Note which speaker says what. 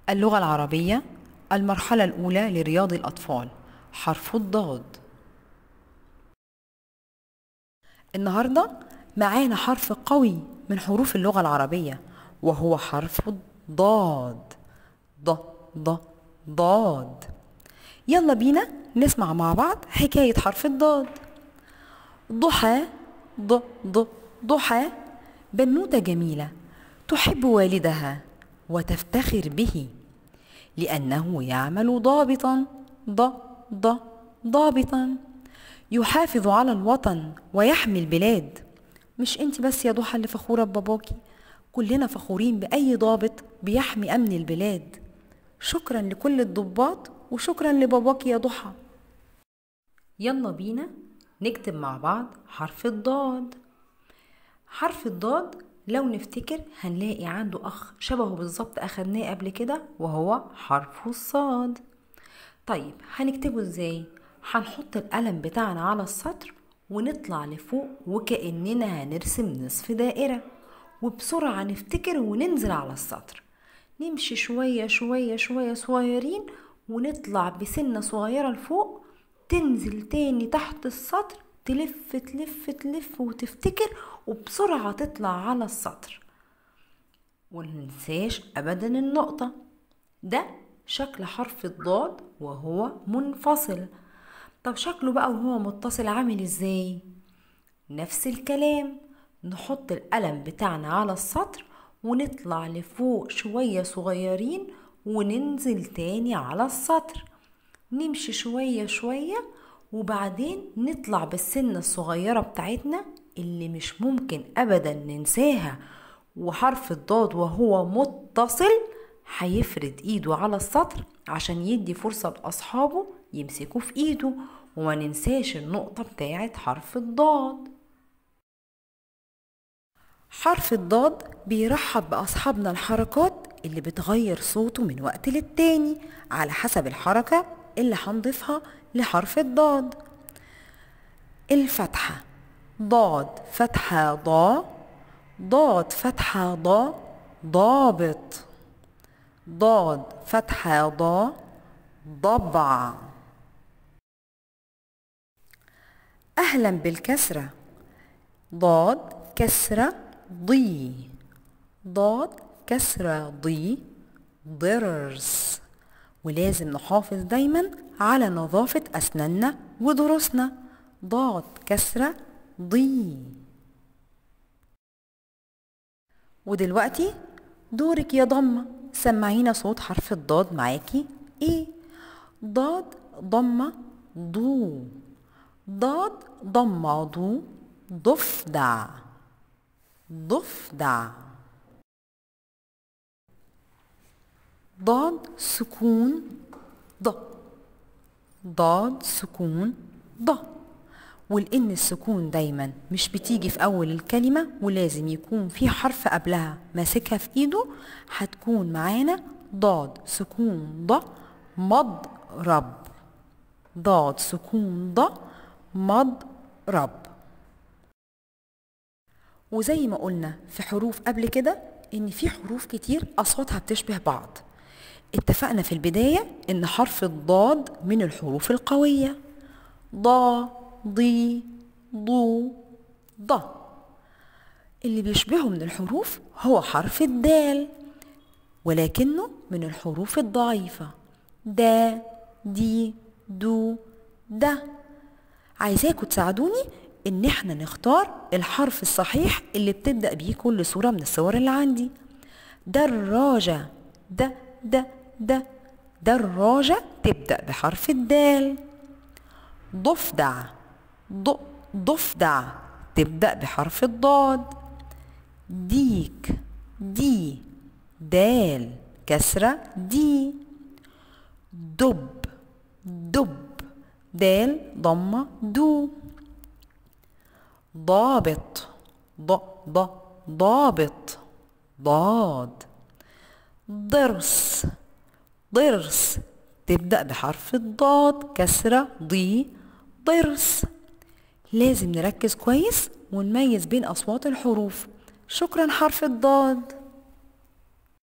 Speaker 1: اللغة العربية المرحلة الأولى لرياض الأطفال حرف الضاد النهاردة معانا حرف قوي من حروف اللغة العربية وهو حرف الضاد ض ض ضاد يلا بينا نسمع مع بعض حكاية حرف الضاد ضحى ض ض ضحى بنوتة جميلة تحب والدها وتفتخر به لأنه يعمل ضابطا ض ض ضابطا يحافظ على الوطن ويحمي البلاد مش انت بس يا ضحى اللي فخورة بباباكي كلنا فخورين بأي ضابط بيحمي أمن البلاد شكرا لكل الضباط وشكرا لباباكي يا ضحى يلا بينا نكتب مع بعض حرف الضاد حرف الضاد لو نفتكر هنلاقي عنده أخ شبهه بالظبط أخدناه قبل كده وهو حرف الصاد طيب هنكتبه ازاي؟ هنحط القلم بتاعنا على السطر ونطلع لفوق وكأننا هنرسم نصف دائرة وبسرعة نفتكر وننزل على السطر نمشي شوية شوية شوية صغيرين ونطلع بسنة صغيرة لفوق تنزل تاني تحت السطر تلف تلف تلف وتفتكر وبسرعة تطلع على السطر وننساش أبدا النقطة ده شكل حرف الضاد وهو منفصل طب شكله بقى وهو متصل عامل ازاي نفس الكلام نحط القلم بتاعنا على السطر ونطلع لفوق شوية صغيرين وننزل تاني على السطر نمشي شوية شوية وبعدين نطلع بالسنة الصغيرة بتاعتنا اللي مش ممكن أبدا ننساها وحرف الضاد وهو متصل هيفرد ايده على السطر عشان يدي فرصة لأصحابه يمسكوا في ايده وما ننساش النقطة بتاعت حرف الضاد حرف الضاد بيرحب بأصحابنا الحركات اللي بتغير صوته من وقت للتاني على حسب الحركة اللي هنضيفها لحرف الضاد الفتحة ضاد فتحة ضا ضاد فتحة ضا ضابط ضاد فتحة ضا ضبع أهلا بالكسرة ضاد كسرة ضي ضاد كسرة ضي ضرس ولازم نحافظ دايما على نظافة أسناننا وضروسنا ضاد كسرة ضي ودلوقتي دورك يا ضمة سمعينا صوت حرف الضاد معاكي ايه ضاد ضمة ضو ضاد ضمة ضو ضفدع ضفدع ضاد سكون ض ضاد سكون ض ولان السكون دايما مش بتيجي في اول الكلمه ولازم يكون في حرف قبلها ماسكها في ايده هتكون معانا ضاد سكون ض مضرب ضاد سكون ض مضرب وزي ما قلنا في حروف قبل كده ان في حروف كتير اصواتها بتشبه بعض اتفقنا في البدايه ان حرف الضاد من الحروف القويه ضا ضي ضو ض اللي بيشبهه من الحروف هو حرف الدال ولكنه من الحروف الضعيفة دا دي دو ده عايزاكم تساعدوني ان احنا نختار الحرف الصحيح اللي بتبدأ بيه كل صورة من الصور اللي عندي دراجة ده ده ده دراجة تبدأ بحرف الدال ضفدع ض ضفدع تبدأ بحرف الضاد ديك دي دال كسرة دي دب دب دال ضمة دو ضابط ض ض ضابط ضاد ضرس ضرس تبدأ بحرف الضاد كسرة ضي ضرس لازم نركز كويس ونميز بين أصوات الحروف شكرا حرف الضاد